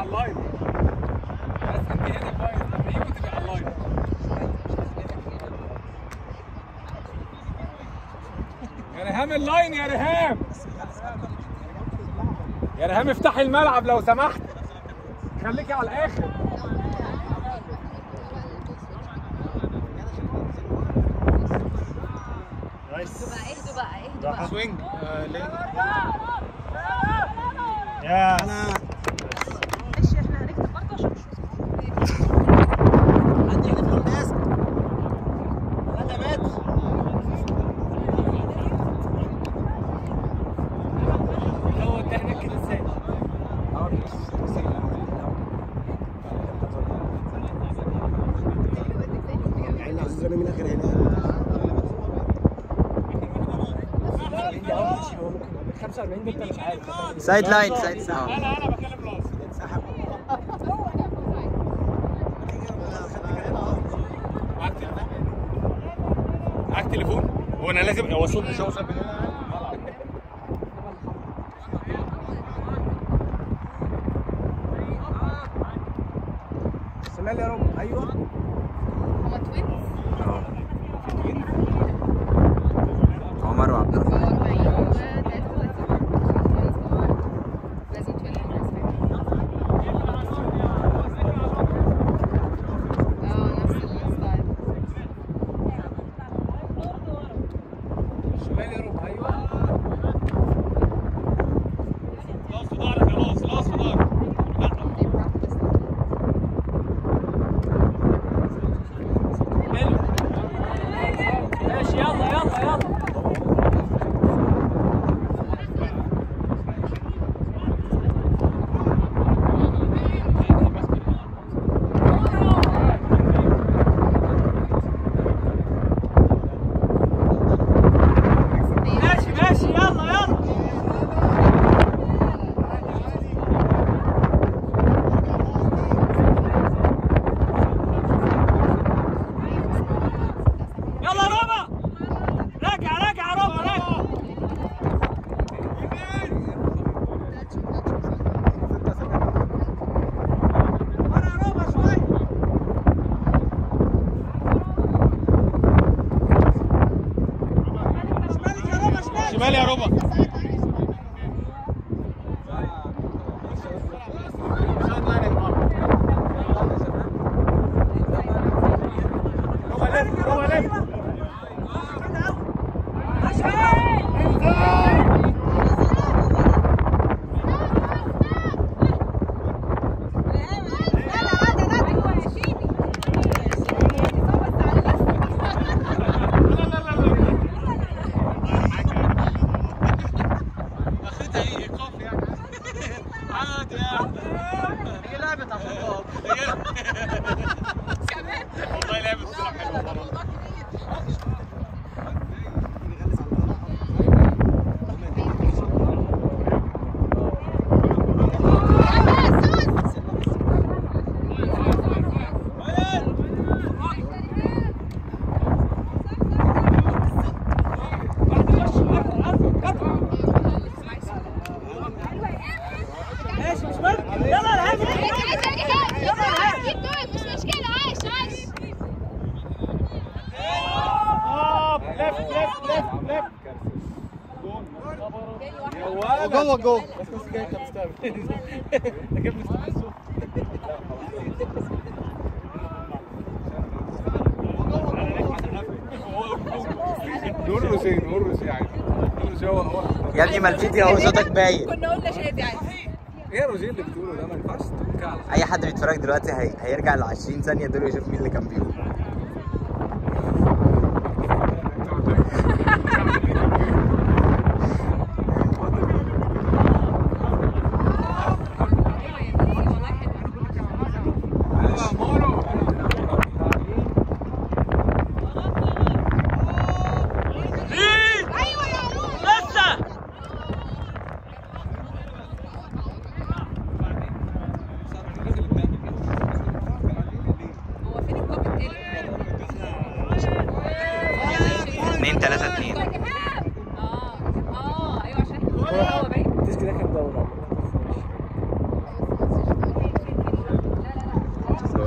على اللاين بس انت هنا كويس لما يجوا تبقى على اللاين يا ريهام اللاين يا ريهام يا ريهام افتحي الملعب لو سمحت خليكي على الاخر نايس بقى اهدوا بقى اهدوا بقى سوينج يا معلش احنا هنكتب برضه عشان مش عندي هنا في الناس 3 متر هو انت هناك كده ازاي؟ يعني عندنا من اخر هنا 45 انت مش عارف سايد لاين سايد اه انا انا بكلم راس معاك تليفون معاك تليفون هو انا لازم هو صوت مش هوصل من هنا شمال يا رب ايوه هما توينز عمر وعبد الرحمن 44 و 33 لازم توينز اه نفس الستايل شمال يا رب ايوه خلاص في ظهرك خلاص خلاص في ظهرك دي براكتس ماشي يلا يلا يلا ماشي ماشي يلا يلا يلا ربا راجع راجع ربا راجع شمال يا ربا ربا لف ربا لف اخدها ايه ايقاف يعني عادي يعني هي لعبت عشان والله لعبت بصراحه حلوه والله ماشي مش مهم يلا العب مش مشكلة عايش عايش لف لف لف لف جوه جوه نور روسي نور روسي عادي نور روسي هو هو يا ابني ما الفيديو اهو صوتك باين كنا قلنا شادي عادي ايه روسي اللي بتقوله ده ما ينفعش تقول كده على اي حد بيتفرج دلوقتي هي... هيرجع ل 20 ثانيه دول يشوف مين اللي كان بيقول ايوه يا روح هو فين الكوب التاني؟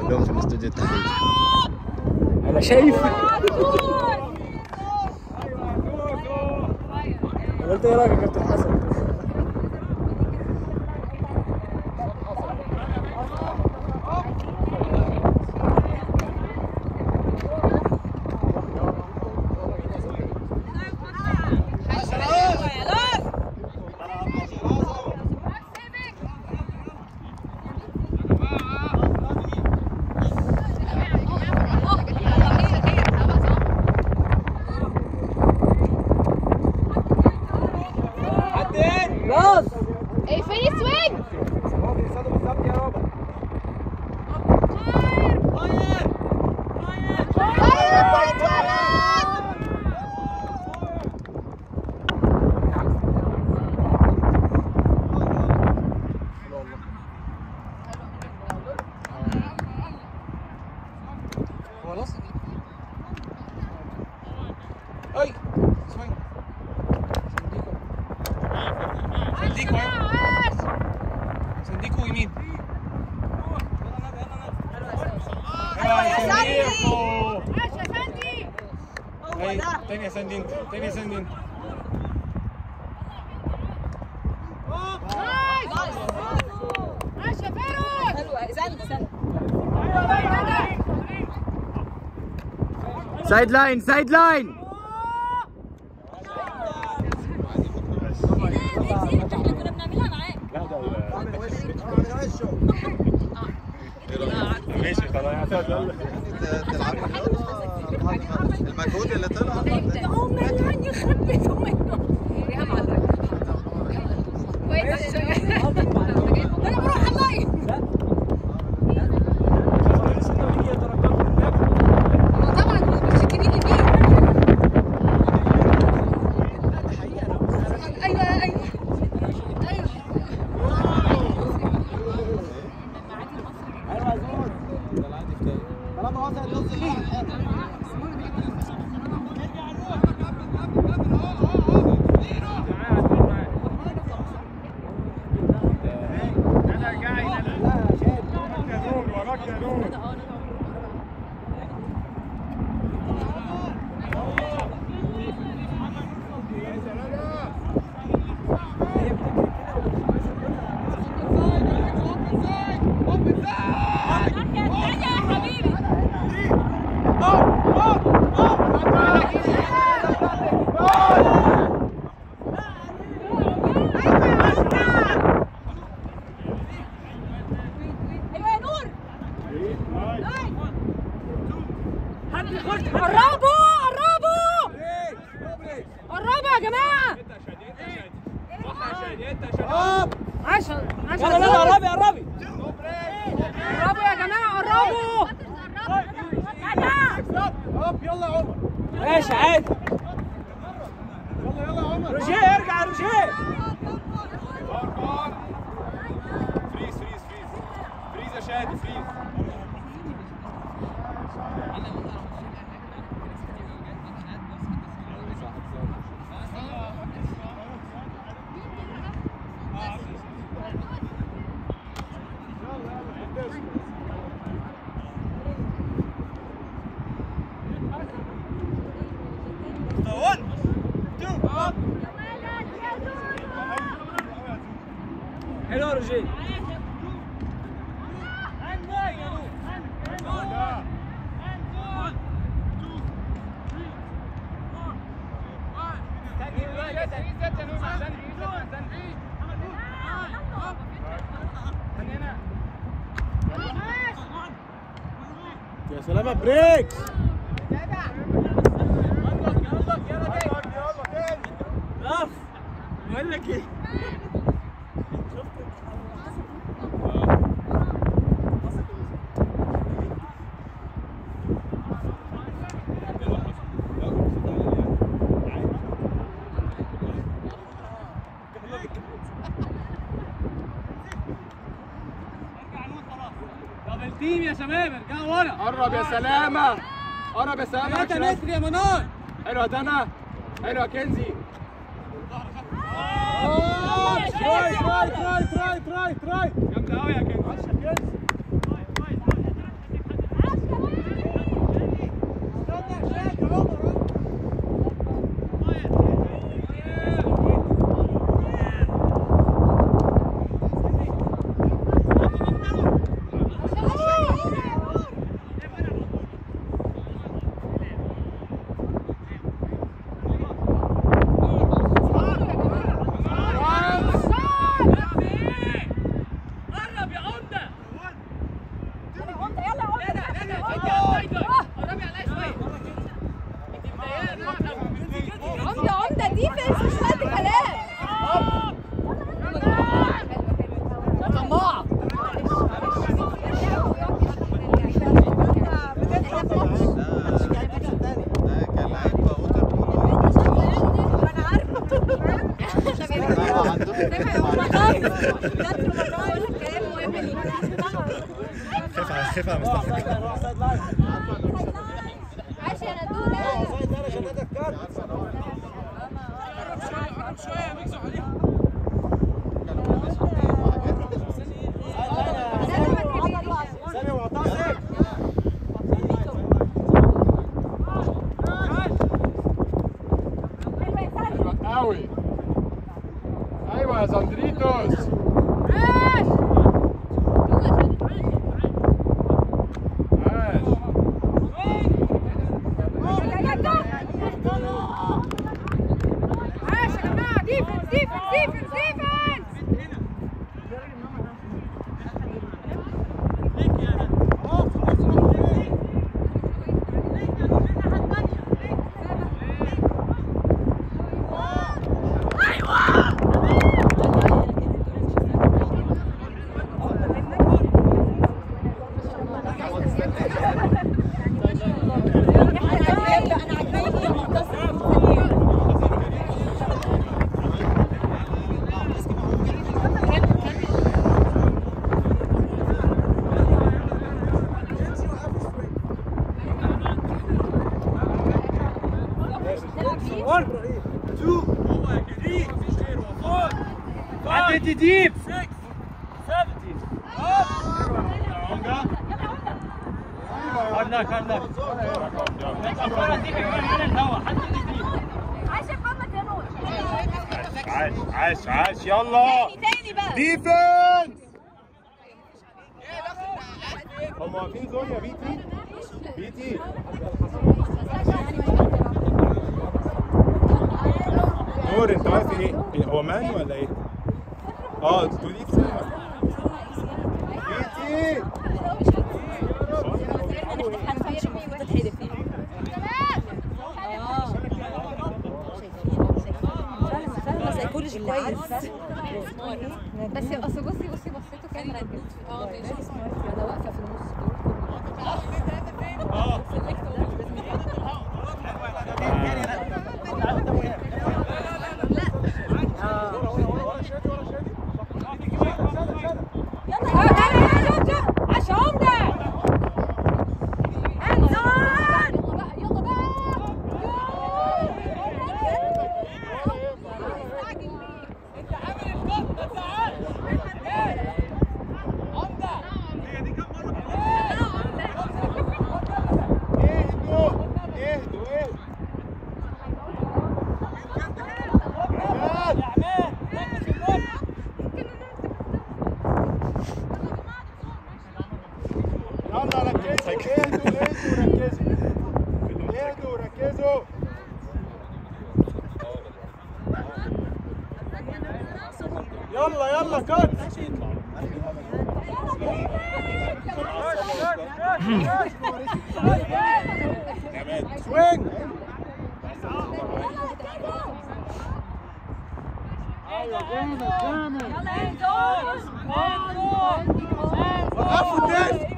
كلهم في الاستوديو التحليلي انا شايف قلت ايه رايك يا كابتن حسن خلاص ايه فين السوينج خلاص اي اسمعي سنديكو سنديكو يمين سنديكو اي تاني يا سندي انت تاني يا سندي انت سايد لاين سايد لاين ماشي خلاص المجهود اللي طلع انا بروح الله طبعا مش الكبير الكبير ايوه ايوه ايوه طالما وصلت نص الملعب ايوه يا نور قربوا قربوا قربوا يا جماعه عشان عشان يلا يلا قربي قربي قربوا يا جماعه قربوا ماشي عادي روجيه ارجع يا روجيه فريز فريز فريز فريز يا شادي فريز حلو يا روجيه يا سلامة بريك اف بقول لك ايه تيم يا شباب ارجعوا ورا قرب يا سلامة قرب يا سلامة 3 متر يا منار حلو يا دنا حلو يا كنزي رايت رايت رايت رايت رايت رايت جامدة قوي يا كنزي خاف على خاف على مصطفى عاش يا ندولة قوي ايوه يا زندريتوس عاش عاش عاش يا جماعة ديفنس ديفنس ديفنس ديفنس عدي ديب خدناك خدناك عاش يا محمد يا نور عاش عاش عاش يلا تاني بقى ديفنس هم واقفين زون يا بيتي بيتي نور انت واقف ايه؟ إيه، هو مان ولا ايه؟ اه انتوا دي في سنة. بيتي سايكولوجي كويس بس اصل بصي بصي بصيته كان مركز اه ماشي انا واقفه في النص عاش عمده انزل يلا بقى اهدوا اهدوا اهدوا يلا ركزوا اهدوا اهدوا ركزوا اهدوا ركزوا يلا يلا كات سوينج وقفوا الناس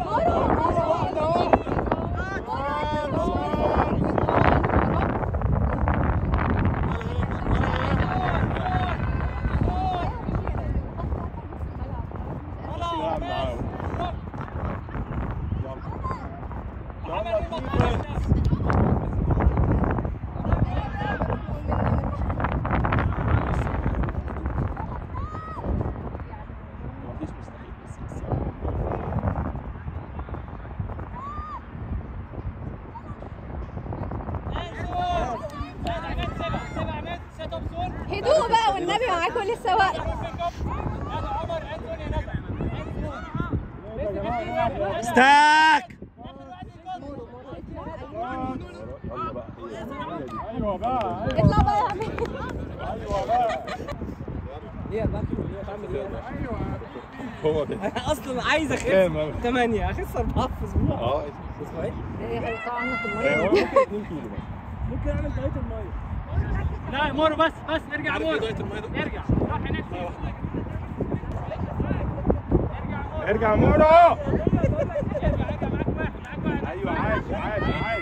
هدوء بقى والنبي معاكم لسه وقت ستاك ايوه بقى اطلع بقى يا عمي هو ده اصلا عايز اخس كام؟ 8 اخس 4 في اسبوع اه اسبوعين طبعا في هو الميه 2 كيلو بس ممكن اعمل دايت الميه لا مورو بس بس ارجع مورو ارجع روح هناك ارجع مورو ايوه عاش عاش عاش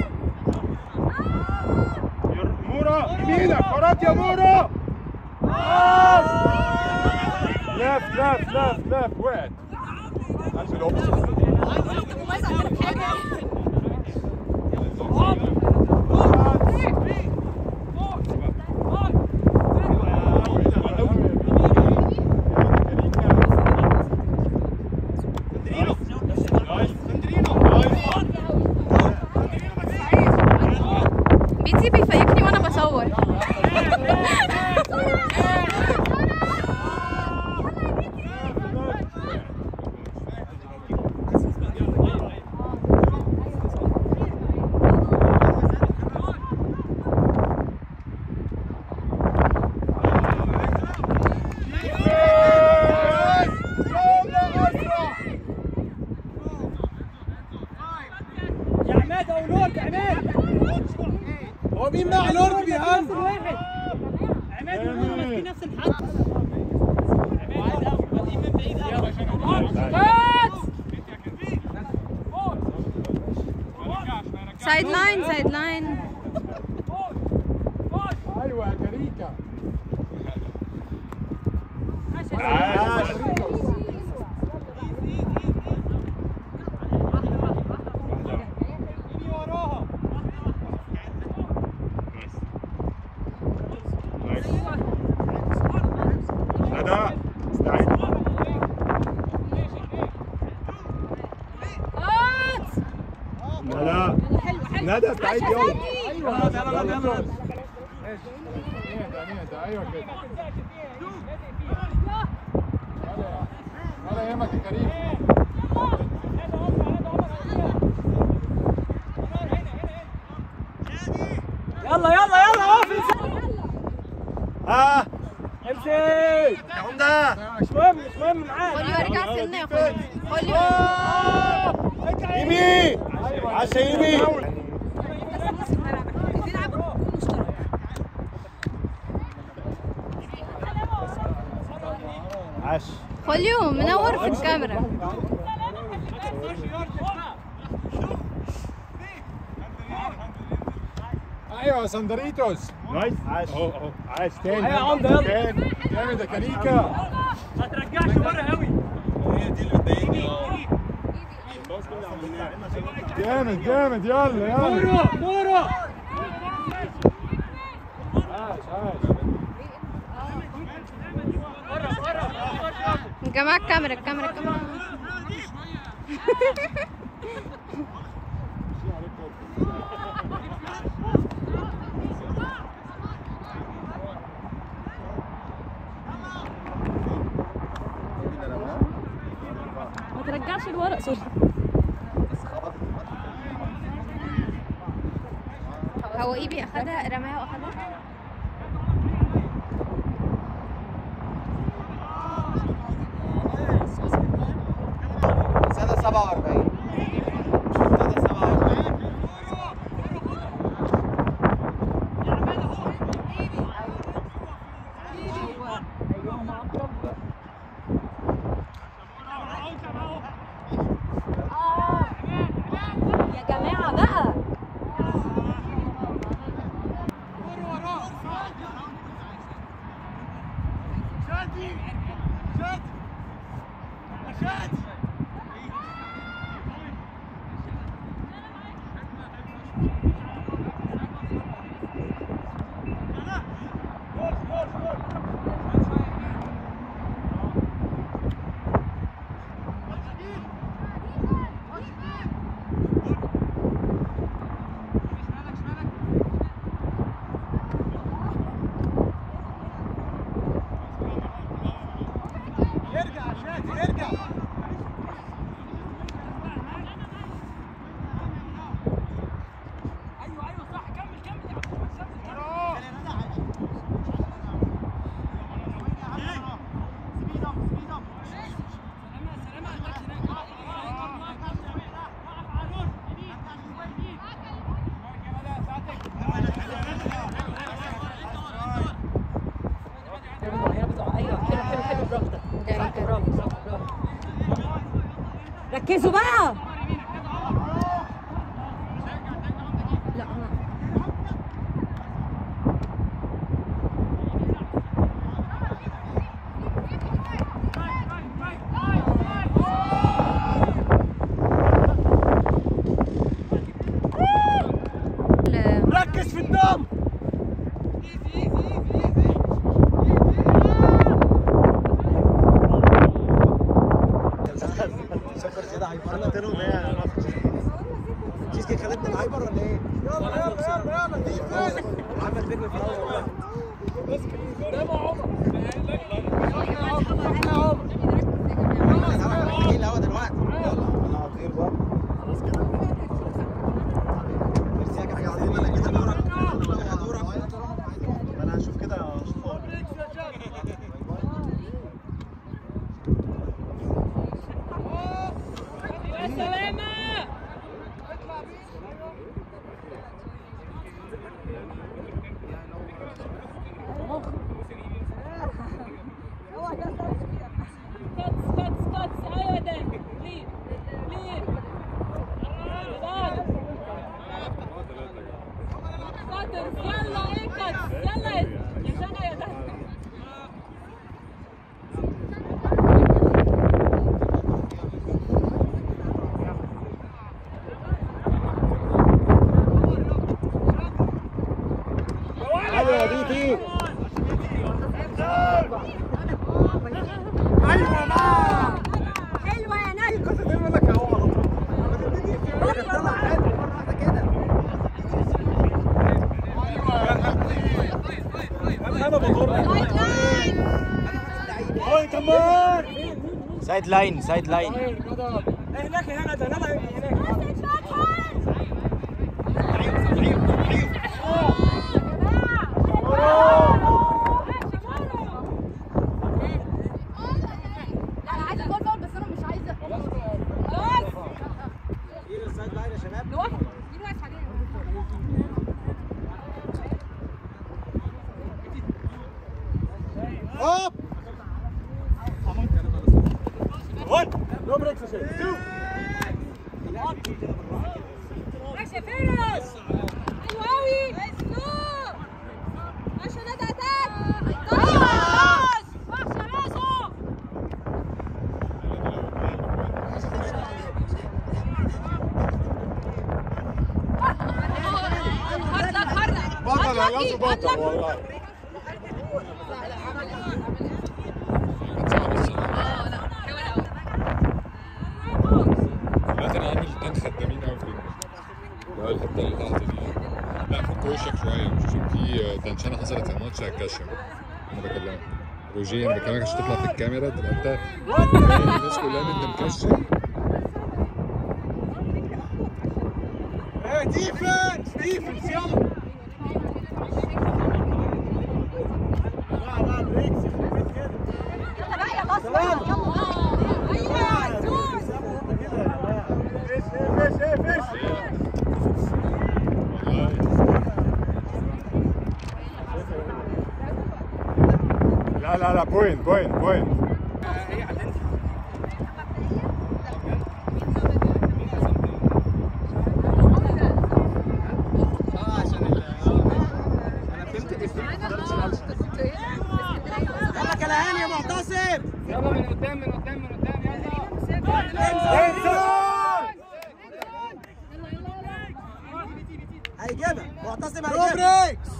ير- مورو يمينك وراك يا مورو آه! left, left, left, left, wet. قلب الأوبسط. بيتي بيفيقني وانا بصور يا عماد او لورد عماد هو مين مع لورد بيهان واحد عماد ونور ماسكين نفس الحد عماد أو بادئين من بعيد أوي. سايد لاين سايد لاين أيوة يا كريكا. ندى استعد ندى ندى استعد يلا يلا يلا يلا. نهدى نهدى أيوة كده. ولا يهمك يا كريم. يلا يلا يلا اوف ها امشي يا عمده مش مهم مش مهم معاك خوليو ارجع سنة يا خوليو خوليو يمين عشان يمين عاش خوليو منور في الكاميرا أيوة يا سندريتوس. نايس عاش اهو اهو عاش تاني أيوة يا عمدة، يلا. تاني. جامد يا كريكا. ما ترجعش ورا قوي جامد جامد يلا يلا. مورو مورو عاش عاش. يا جماعة الكاميرا الكاميرا الكاميرا ما ترجعش الورق سوري هو ايبي اخدها رماها واخدها سنة 47 سنة 47 يا جماعة بقى ركزوا بقى لا انا سكر زياده هايبر انا قلت لهم ايه تشيز كيك خدتنا الهايبر ولا ايه؟ يلا يلا يلا يلا دي عمل فيلم في الاول ايه الهوا دلوقتي يلا انا هطير بقى خلاص كده ميرسي يا كابتن عظيم انا كده دورك دورك انا هشوف كده اشوف اقول يلا ايه كاتس يلا يا جنى يا جنى ايوه يا دي حلوه يا نجم سايد لاين سايد لاين هناك هنا ده هنا هناك لا انا عايزه جول فاول بس انا مش عايزه ايه السايد لاين يا شباب لوحده مين واقف علينا هوب نو بريكس يا شباب ماشي يا فارس حلو قوي اسلوب ماشي ندى اتاك خلاص وحشه راسه هرلك هرلك بطل يا لازم بطل والله في الاخر عامل اتنين خدامين قوي في لا الحته اللي تحت دي لا فك وشك شويه مش عشان في تنشنه حصلت في الماتش هتكشم انا بكلمك روجيه انا بكلمك عشان تطلع في الكاميرا تبقى انت الناس كلها ان انت مكشم ايه ديفنس ديفنس يلا لا لا بريكس يخرب بيت كده يلا بقى يا بص بقى يلا ايوه يا عزوز سابوا كده يا جماعه فيش فيش فيش لا لا لا بوينت بوينت بوينت اه عشان ال انا فهمت دي يلا كلهان يا معتصم يلا من قدام من قدام من قدام يلا انزل هيجيبها معتصم هيجيبها بريكس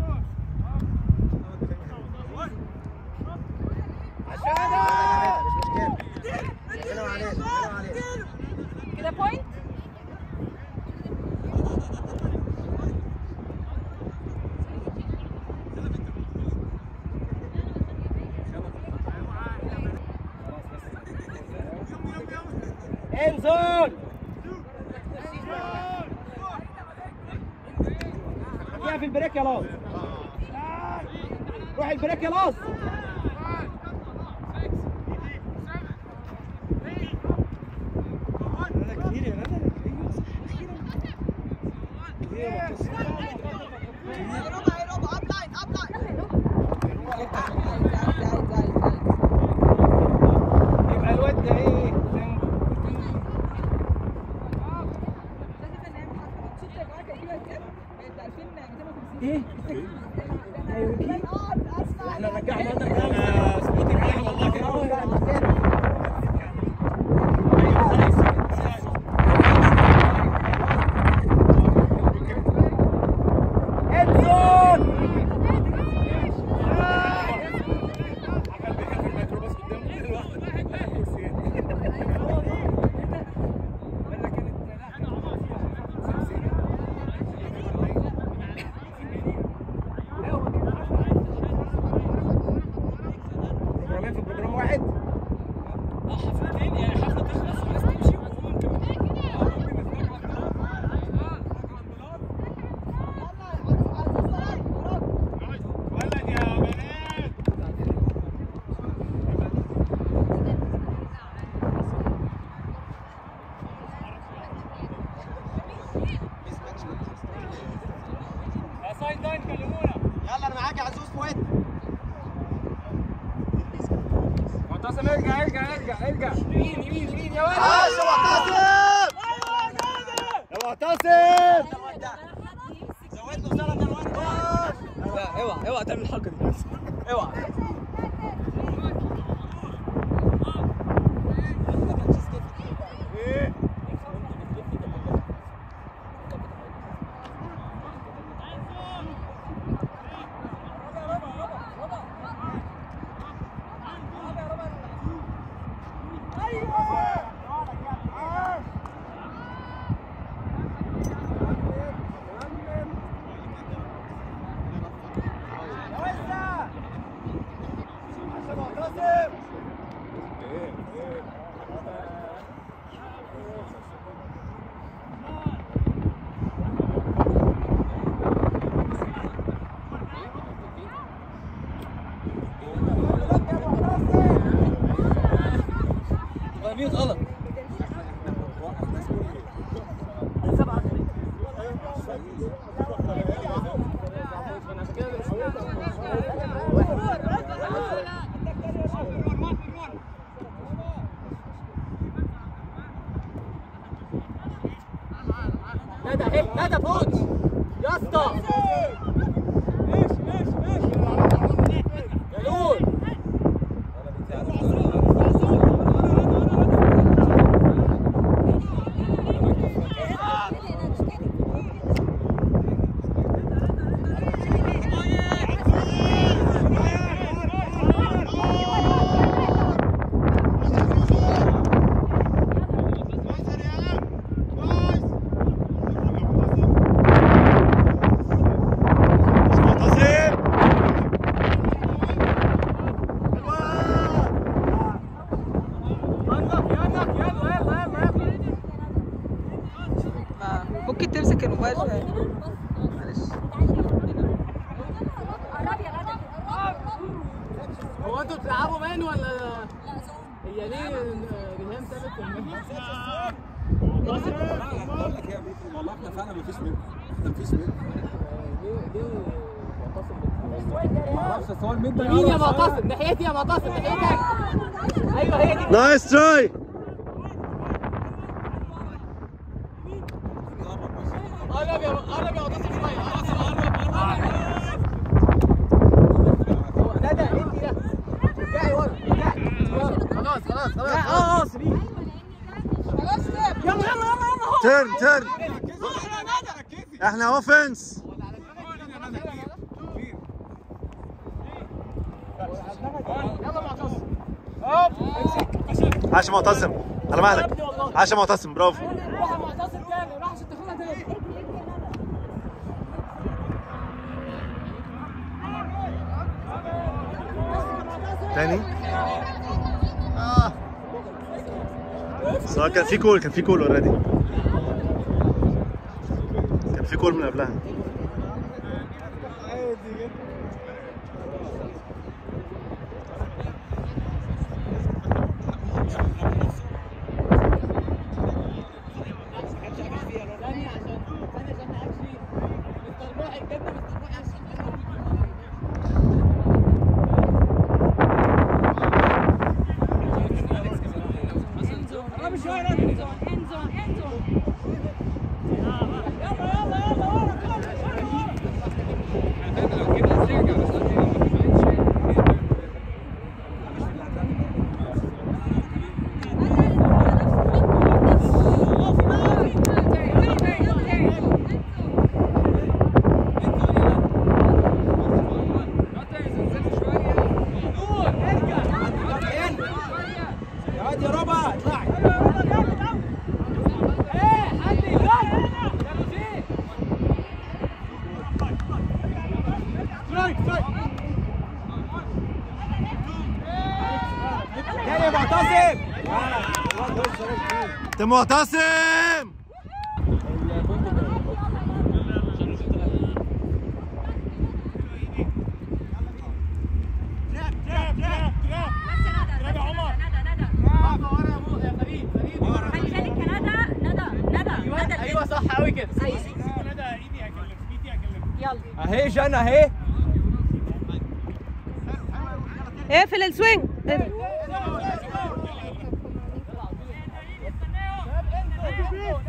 مش مشكله سلام عليك سلام عليك كده بوينت انزل فيها في البريك يا لاص روح البريك يا لاص كتير يا ندى يبقى الواد ده ايه ايه ايوه احنا رجعنا انا سبوتنج رايح والله كده ادسون ارجع ارجع ارجع ارجع يمين يمين يمين يا ولد عاش يا معتصم يا معتصم زود له سلطه الواد لا اوعى اوعى تعمل الحركه دي اوعى فاهمين غلط ندى اهي ندى فوت يا اسطى يا نور معتصم ممكن تمسك الموبايل شويه معلش هو انتوا بتلعبوا مان ولا هي ليه ريهام ثابت بقول لك يا بيتي والله احنا فعلا مفيش منه احنا مفيش منه ما اعرفش بس هو الميد ده مين يا معتصم ناحيتي يا معتصم ناحيتك ايوه هي دي نايس تراي قرب يا قرب يا معتصم شويه قرب قرب قرب ندى انت ده ارجعي ورا ارجعي خلاص خلاص خلاص لا اه اه سيبيه يلا يلا يلا يلا ترن ترن احنا اوفنس يلا معتصم هوب امسك عاش يا معتصم على مهلك عاش يا معتصم برافو روح يا معتصم تاني روح عشان تاخدها تاني تاني اه بس هو كان في كول كان في كول اوريدي كان في كول من قبلها ثانية عشان ثانية عشان اكشلي مستر روحي بجد مستر روحي عشان قرب شوية ندى. end zone, end zone. يلا يلا يلا ورا كله ورا نور ارجع يا واد يا ربع اطلعي ايه حد يجرب يا رفيق سترايك سترايك تاني يا معتصم انت معتصم ايوه صح قوي كده يلا اهي جنى اهي اقفل السوينج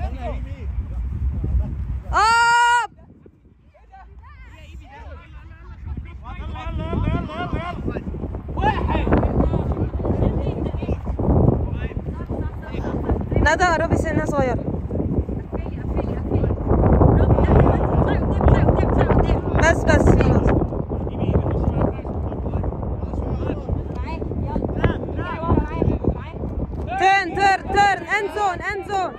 اب ندى قربي سنة صغيرة بس بس خلاص ترن ترن ترن اند زون اند زون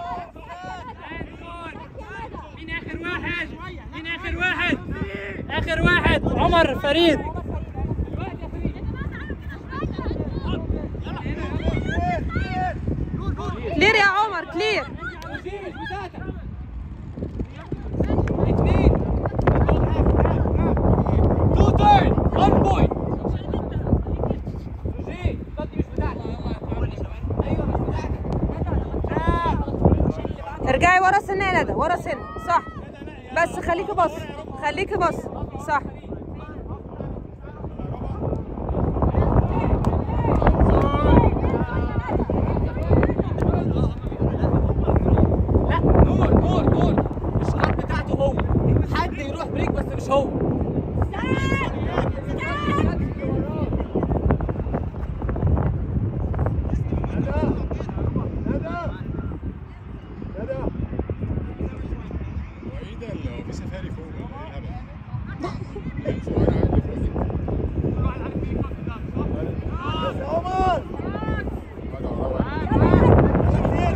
مين اخر واحد مين اخر واحد اخر واحد عمر فريد كلير يا عمر كلير تو تيرن 1 بوينت ارجعي ورا سنة يا ندى ورا سنة صح بس خليكي بص خليكي بص صح لا نور نور نور الشوط بتاعته هو حد يروح بريك بس مش هو هو ايه ده اللي هو في سفاري فوق ولا ايه الهبل؟ يعني صغير عادي فوق عمر هذا روق.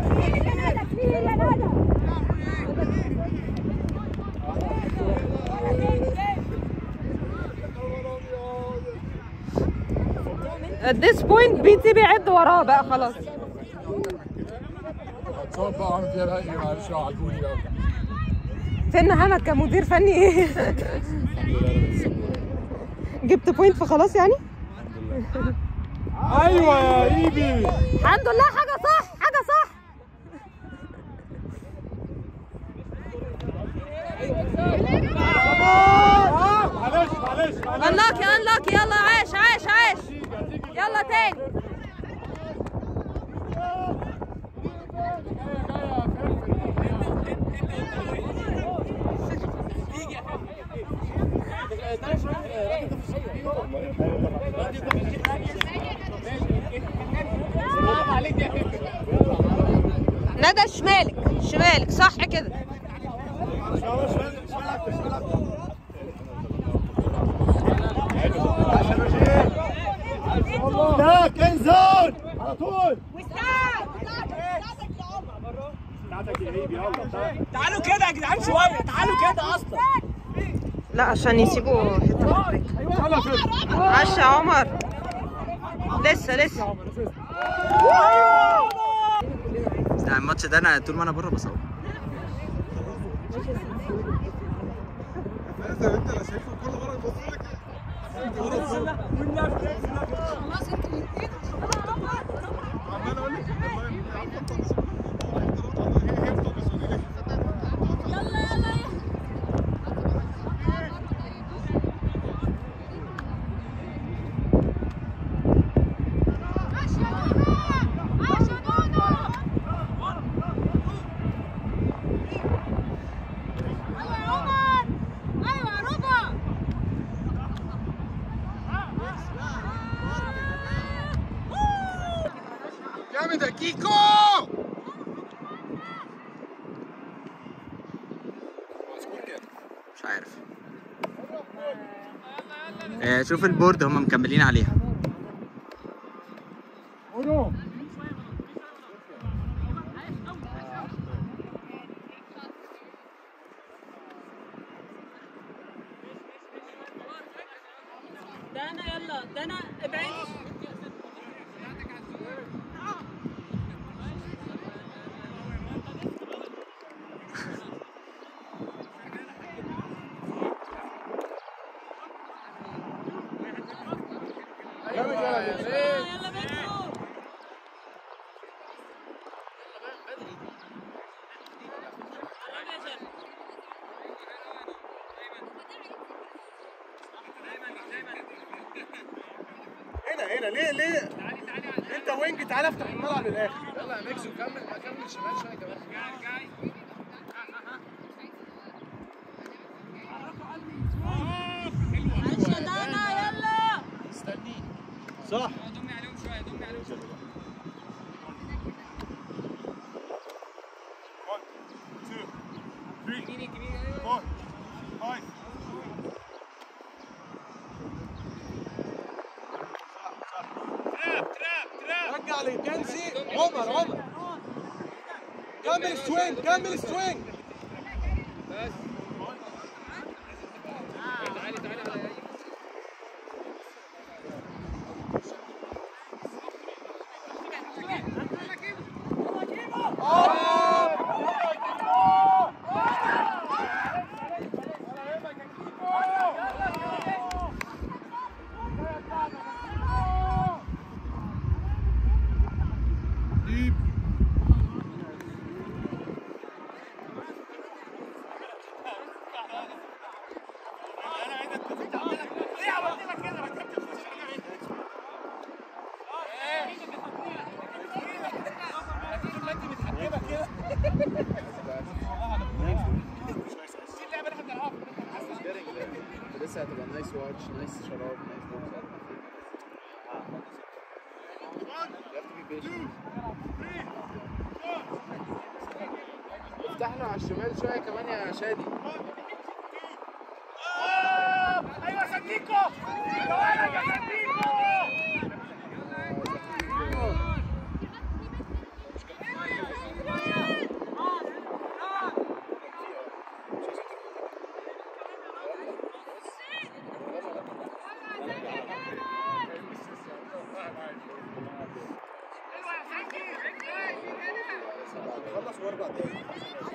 at this point بي تي بيعد وراه بقى خلاص هتصور بقى عامل فيها رأي معلش عجبوني بقى فين همك كمدير فني ايه الحمد لله انا بالسبورة جبت بوينت فخلاص يعني ايوه يا ايبي الحمد لله حاجة صح حاجة صح معلش معلش معلش انلاكي انلاكي يلا عاش عاش عاش يلا تاني ندى شمالك شمالك صح كده ده كنزون على طول تعالوا كده يا جدعان شويه تعالوا كده اصلا لا عشان يسيبوا حته في البريك عاش يا عمر لسه لسه لا الماتش ده انا طول ما انا بره بصور جامد يا كيكو مش عارف آه، شوف البورد هم مكملين عليها ده انا يلا ده انا ابعدي يلا بيكو قرب يا جن هنا هنا ليه ليه انت وينج تعالى افتح الملعب للاخر يلا يلا يا ميكسو كمل كمل شمال شويه كمان صح One, two, three, four, five. رجع للكنسي عمر عمر كمل سوينج كمل سوينج لسه هتبقى نايس واتش نايس شراب نايس افتح له على الشمال شويه كمان يا شادي خلص واربع دقايق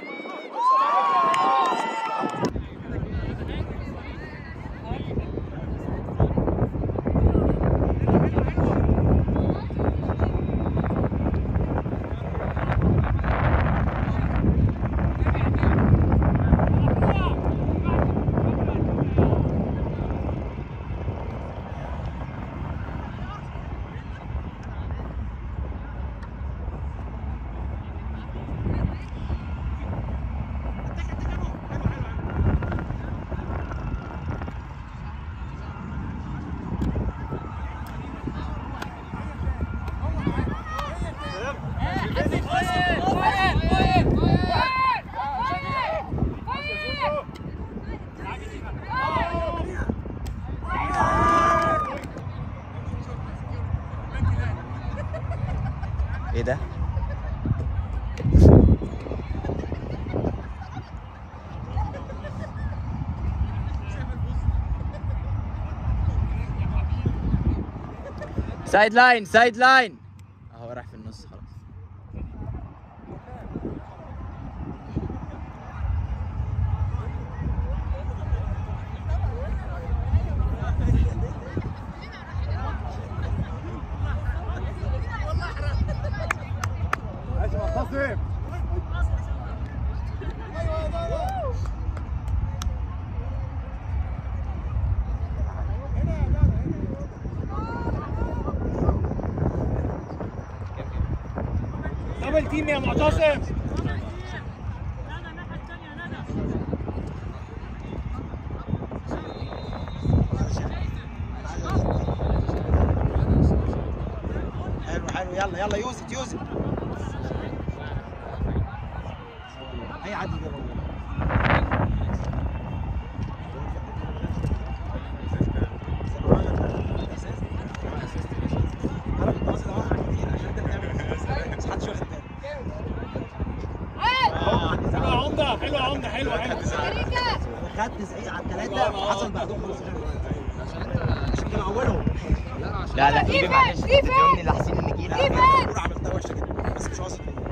ايه ده؟ سايد لاين سايد لاين اهو راح في النص خلاص ماشي معتصم دبل تيم يا معتصم حلو حلو يلا يلا يوسف يوسف هي عدي كده حلوه عمده حلوه عمده حلوه حلوه خدت زعيق على الثلاثه وحصل بعدهم خلاص عشان كانوا اولهم لا لا ايدي معلش تديهم لحسين النجيل الكوره عملتها وحشه جدا بس مش واثق مني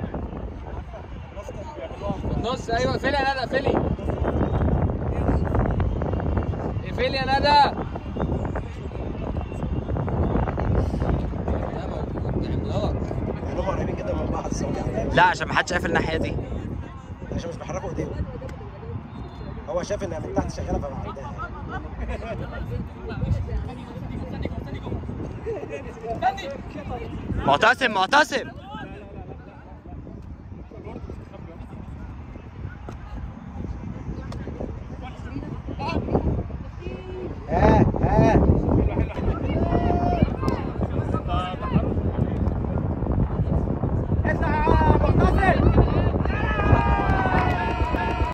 نص ايوه فيلي يا ندى فيلي فيلي يا ندى غلط هم قريبين جدا من بعض بس هو بيعمل لا عشان ما حدش قافل الناحيه دي عشان مش بيحركوا ايديهم هو شاف انها من تحت شغاله فبعدها معتصم معتصم